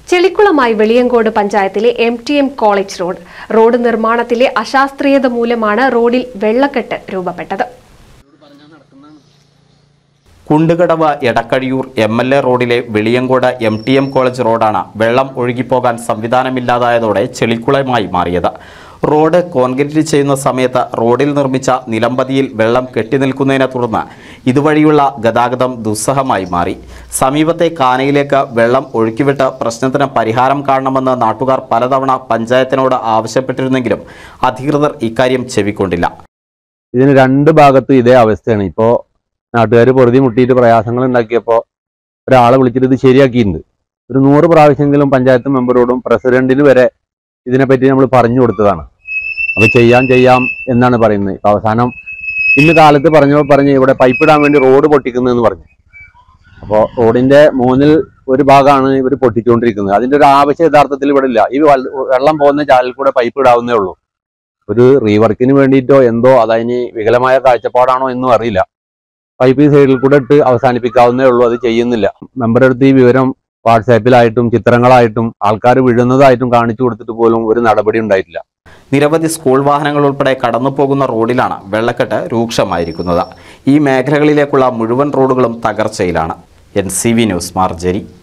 ചെളിക്കുളമായി വെളിയങ്കോട് പഞ്ചായത്തിലെ M T M college road road നിർമ്മാണത്തിലെ അശാസ്ത്രീയത മൂലമാണ് റോഡിൽ വെള്ളക്കെട്ട് രൂപപ്പെട്ടത് Kundukadavu Edakkazhiyur M L A റോഡിലെ Veliyankode M T M college റോഡാണ് വെള്ളം ഒഴുകിപ്പോകാൻ സംവിധാനമില്ലാതായതോടെ ചെളിക്കുളമായി മാറിയത് റോഡ് കോൺക്രീറ്റ് ചെയ്യുന്ന സമയത്ത് റോഡിൽ നിർമ്മിച്ച നിലമ്പതിയിൽ വെള്ളം കെട്ടിനിൽക്കുന്നതിനെ തുടർന്ന് ഇതുവഴിയുള്ള ഗതാഗതം ദുസ്സഹമായി മാറി സമീപത്തെ കാനയിലേക്ക് വെള്ളം ഒഴുക്കിവിട്ട് പ്രശ്നത്തിന് പരിഹാരം കാണണമെന്ന് നാട്ടുകാർ പലതവണ പഞ്ചായത്തിനോട് ആവശ്യപ്പെട്ടിരുന്നെങ്കിലും അധികൃതർ ഇക്കാര്യം ചെവിക്കൊണ്ടില്ല ഇതിന് രണ്ട് ഭാഗത്തും ഇതേ അവസ്ഥയാണ് ഇപ്പോൾ നാട്ടുകാർ പൊറുതി മുട്ടിയിട്ട് പ്രയാസങ്ങൾ ഉണ്ടാക്കിയപ്പോൾ ഒരാളെ വിളിച്ചിട്ട് ഇത് ശരിയാക്കിയിട്ടുണ്ട് ഒരു നൂറ് പ്രാവശ്യമെങ്കിലും പഞ്ചായത്ത് മെമ്പറോടും പ്രസിഡന്റിന് വരെ ഇതിനെപ്പറ്റി നമ്മൾ പറഞ്ഞു കൊടുത്തതാണ് അപ്പോൾ ചെയ്യാം ചെയ്യാം എന്നാണ് പറയുന്നത് ഇപ്പൊ അവസാനം ഇന്ന് കാലത്ത് പറഞ്ഞപ്പോൾ പറഞ്ഞ് ഇവിടെ പൈപ്പ് ഇടാൻ വേണ്ടി റോഡ് പൊട്ടിക്കുന്നതെന്ന് പറഞ്ഞു അപ്പോൾ റോഡിന്റെ മൂന്നിൽ ഒരു ഭാഗമാണ് ഇവർ പൊട്ടിച്ചുകൊണ്ടിരിക്കുന്നത് അതിന്റെ ഒരു ആവശ്യം യഥാർത്ഥത്തിൽ ഇവിടെ ഇല്ല ഈ വൽ- വെള്ളം പോകുന്ന ചാലിൽ കൂടെ പൈപ്പ് ഇടാവുന്നേ ഉള്ളൂ ഒരു റീവർക്കിന് വേണ്ടിയിട്ടോ എന്തോ അതതിന് വികലമായ കാഴ്ചപ്പാടാണോ എന്നും അറിയില്ല പൈപ്പ് ഈ സൈഡിൽ കൂടെ ഇട്ട് അവസാനിപ്പിക്കാവുന്നേ ഉള്ളൂ അത് ചെയ്യുന്നില്ല മെമ്പറുടെ അടുത്ത് ഈ വിവരം വാട്സാപ്പിലായിട്ടും ചിത്രങ്ങളായിട്ടും ആൾക്കാർ വീഴുന്നതായിട്ടും കാണിച്ചു കൊടുത്തിട്ട് പോലും ഒരു നടപടി ഉണ്ടായിട്ടില്ല നിരവധി സ്കൂൾ വാഹനങ്ങൾ ഉൾപ്പെടെ കടന്നുപോകുന്ന റോഡിലാണ് വെള്ളക്കെട്ട് രൂക്ഷമായിരിക്കുന്നത് ഈ മേഖലകളിലേക്കുള്ള മുഴുവൻ റോഡുകളും തകർച്ചയിലാണ് എൻ സി വി ന്യൂസ് മാർജരി